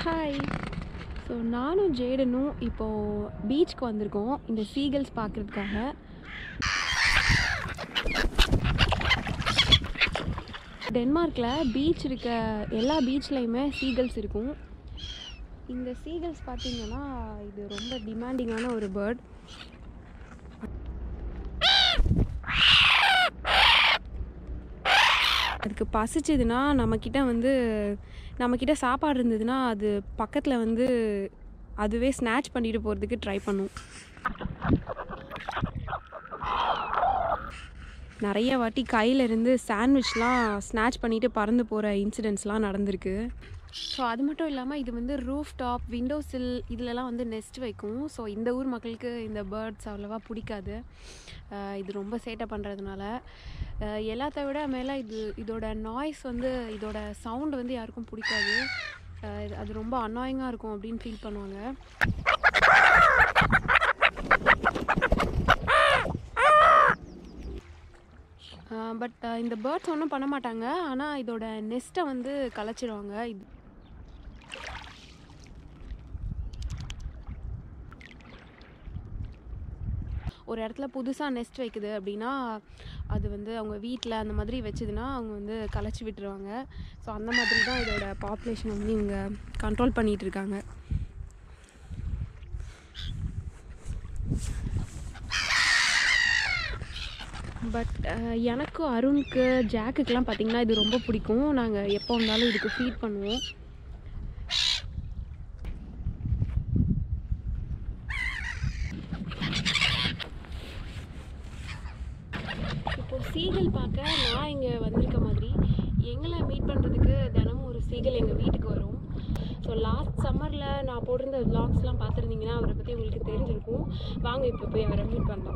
Hi so நானும் ஜேடனும் இப்போது பீச்சுக்கு வந்திருக்கோம் இந்த சீகல்ஸ் பார்க்குறதுக்காக டென்மார்க்கில் பீச் இருக்க எல்லா பீச்லேயுமே சீகல்ஸ் இருக்கும் இந்த சீகல்ஸ் பார்த்தீங்கன்னா இது ரொம்ப டிமாண்டிங்கான ஒரு பேர்ட் அதுக்கு பசிச்சதுன்னா நம்மக்கிட்ட வந்து நம்மக்கிட்ட சாப்பாடு இருந்ததுன்னா அது பக்கத்தில் வந்து அதுவே ஸ்நாச் பண்ணிட்டு போகிறதுக்கு ட்ரை பண்ணும் நிறைய வாட்டி கையில இருந்து சாண்ட்விச்லாம் ஸ்நாச் பண்ணிட்டு பறந்து போகிற இன்சிடென்ட்ஸ்லாம் நடந்திருக்கு ஸோ அது மட்டும் இல்லாமல் இது வந்து ரூஃப் டாப் விண்டோசில் இதிலலாம் வந்து நெஸ்ட் வைக்கும் ஸோ இந்த ஊர் மக்களுக்கு இந்த பேர்ட்ஸ் அவ்வளோவா பிடிக்காது அஹ் இது ரொம்ப சேட்டை பண்ணுறதுனால எல்லாத்த விட மேலே இது இதோட நாய்ஸ் வந்து இதோட சவுண்ட் வந்து யாருக்கும் பிடிக்காது அஹ் இது- அது ரொம்ப அன்னாயிங்காக இருக்கும் அப்படின்னு ஃபீல் பண்ணுவாங்க பட் இந்த பேர்ட்ஸ் ஒன்றும் பண்ண மாட்டாங்க ஆனால் இதோட நெஸ்ட்டை வந்து கலைச்சிடுவாங்க இது ஒரு இடத்துல புதுசாக நெஸ்ட் வைக்குது அப்படின்னா அது வந்து அவங்க வீட்டில் அந்த மாதிரி வச்சதுன்னா அவங்க வந்து கலைச்சி விட்டுருவாங்க ஸோ அந்த மாதிரி தான் இதோட பாப்புலேஷன் வந்து இவங்க கண்ட்ரோல் பண்ணிகிட்டு இருக்காங்க பட் எனக்கும் அருணுக்கு ஜாக்குக்கெலாம் பார்த்தீங்கன்னா இது ரொம்ப பிடிக்கும் நாங்கள் எப்போ வந்தாலும் இதுக்கு ஃபீட் பண்ணுவோம் இப்போ சீகல் பார்க்க நான் இங்கே வந்திருக்க மாதிரி எங்களை மீட் பண்ணுறதுக்கு தினமும் ஒரு சீகல் எங்கள் வீட்டுக்கு வரும் ஸோ லாஸ்ட் சம்மரில் நான் போட்டிருந்த vlogsலாம் பார்த்துருந்தீங்கன்னா அவரை பற்றி உங்களுக்கு தெரிஞ்சிருக்கும் வாங்க இப்போ போய் அவரை மீட் பண்ணலாம்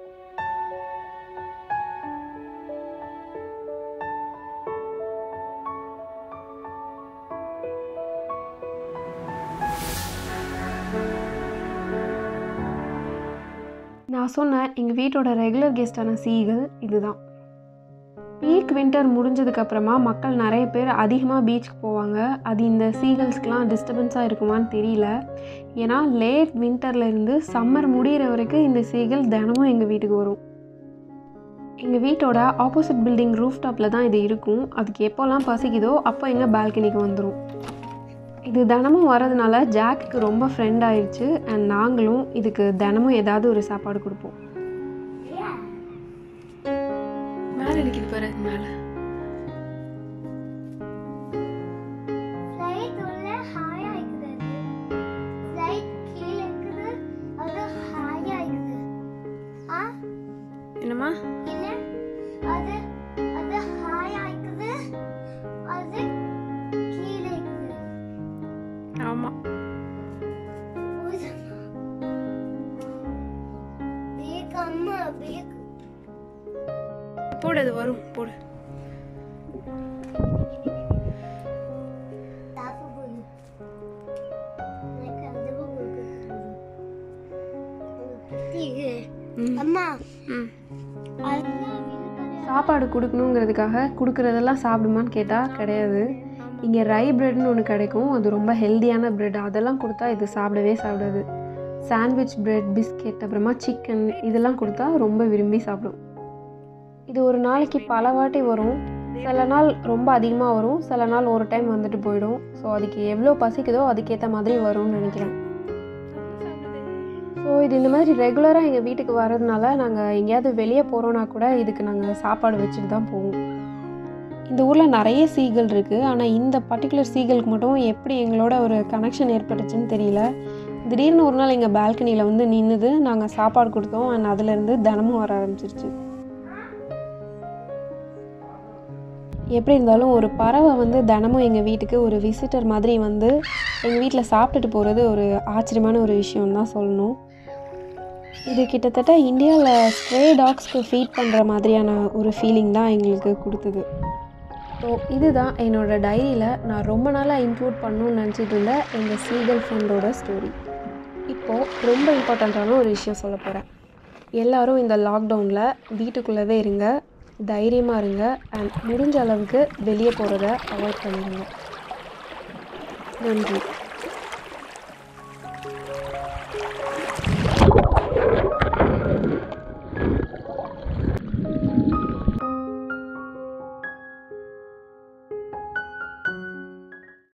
நான் சொன்னேன் எங்கள் வீட்டோட ரெகுலர் கெஸ்டான சீகல் இதுதான் பீக் வின்டர் முடிஞ்சதுக்கப்புறமா மக்கள் நிறைய பேர் அதிகமாக பீச்சுக்கு போவாங்க அது இந்த சீகல்ஸ்க்கெலாம் டிஸ்டர்பன்ஸாக இருக்குமான்னு தெரியல ஏன்னா லேட் வின்டர்லேருந்து சம்மர் முடிகிற வரைக்கும் இந்த சீகல் தினமும் எங்கள் வீட்டுக்கு வரும் எங்கள் வீட்டோட ஆப்போசிட் பில்டிங் ரூஃப் டாப்பில் தான் இது இருக்கும் அதுக்கு எப்போல்லாம் பசிக்குதோ அப்போ எங்கள் பால்கனிக்கு வந்துடும் இது தினமும் வரதுனால ஜாக்குக்கு ரொம்ப ஃப்ரெண்ட் ஆயிடுச்சு அண்ட் நாங்களும் இதுக்கு தினமும் ஏதாவது ஒரு சாப்பாடு கொடுப்போம் மேலே இருக்குது பாரு மேலே ஃப்ளைட் உள்ள ஹாயா இருக்குது ஃப்ளைட் கீழே இருக்குது அது ஹாயா இருக்குது ஆ என்னம்மா என்ன அது அது ஹாயா இருக்குது அது கீழே இருக்குது ஆமாம் பேக் அம்மா பேக் போடு அது வரும் போடு தாப்பு போடு எனக்கு அந்த போடு ம். அம்மா ம் அதெல்லாம் வீட்டுக்கு சாப்பாடு கொடுக்கணுங்கிறதுக்காக கொடுக்குறதெல்லாம் சாப்பிடுமான்னு கேட்டால் கிடையாது இங்கே ரை பிரெட்னு ஒன்று கிடைக்கும் அது ரொம்ப ஹெல்தியான பிரெட் அதெல்லாம் கொடுத்தா இது சாப்பிடவே சாப்பிடாது சாண்ட்விச் பிரெட் பிஸ்கெட் அப்புறமா சிக்கன் இதெல்லாம் கொடுத்தா ரொம்ப விரும்பி சாப்பிடும் இது ஒரு நாளைக்கு பல வாட்டி வரும் சில நாள் ரொம்ப அதிகமாக வரும் சில நாள் ஒரு டைம் வந்துட்டு போயிடும் ஸோ அதுக்கு எவ்வளோ பசிக்குதோ அதுக்கேற்ற மாதிரி வரும்னு நினைக்கிறேன் ஸோ இது இந்த மாதிரி ரெகுலராக எங்கள் வீட்டுக்கு வர்றதுனால நாங்கள் எங்கேயாவது வெளியே போகிறோன்னா கூட இதுக்கு நாங்கள் சாப்பாடு வச்சுட்டு தான் போவோம் இந்த ஊரில் நிறைய சீகல் இருக்குது ஆனால் இந்த பர்டிகுலர் சீகலுக்கு மட்டும் எப்படி எங்களோட ஒரு கனெக்ஷன் ஏற்பட்டுச்சுன்னு தெரியல திடீர்னு ஒரு நாள் எங்கள் பால்கனியில் வந்து நின்றுது நாங்கள் சாப்பாடு கொடுத்தோம் அண்ட் அதுலேருந்து தினமும் வர ஆரம்பிச்சிருச்சு எப்படி இருந்தாலும் ஒரு பறவை வந்து தினமும் எங்கள் வீட்டுக்கு ஒரு விசிட்டர் மாதிரி வந்து எங்கள் வீட்டில் சாப்பிட்டுட்டு போகிறது ஒரு ஆச்சரியமான ஒரு விஷயம் தான் சொல்லணும் இது கிட்டத்தட்ட இந்தியாவில் ஸ்ட்ரே டாக்ஸ்க்கு ஃபீட் பண்ணுற மாதிரியான ஒரு ஃபீலிங் தான் எங்களுக்கு கொடுத்தது ஸோ இதுதான் என்னோட டைரியில் நான் ரொம்ப நாளாக இன்க்ளூட் பண்ணணும்னு நினச்சிட்டு இருந்த எங்கள் சீகல் ஃப்ரெண்டோட ஸ்டோரி இப்போது ரொம்ப இம்பார்ட்டண்ட்டான ஒரு விஷயம் சொல்ல போகிறேன் எல்லாரும் இந்த லாக்டவுனில் வீட்டுக்குள்ளவே இருங்க தைரியமாக இருங்க அண்ட் முடிஞ்ச அளவுக்கு வெளியே போகிறத அவாய்ட் பண்ணிடுங்க நன்றி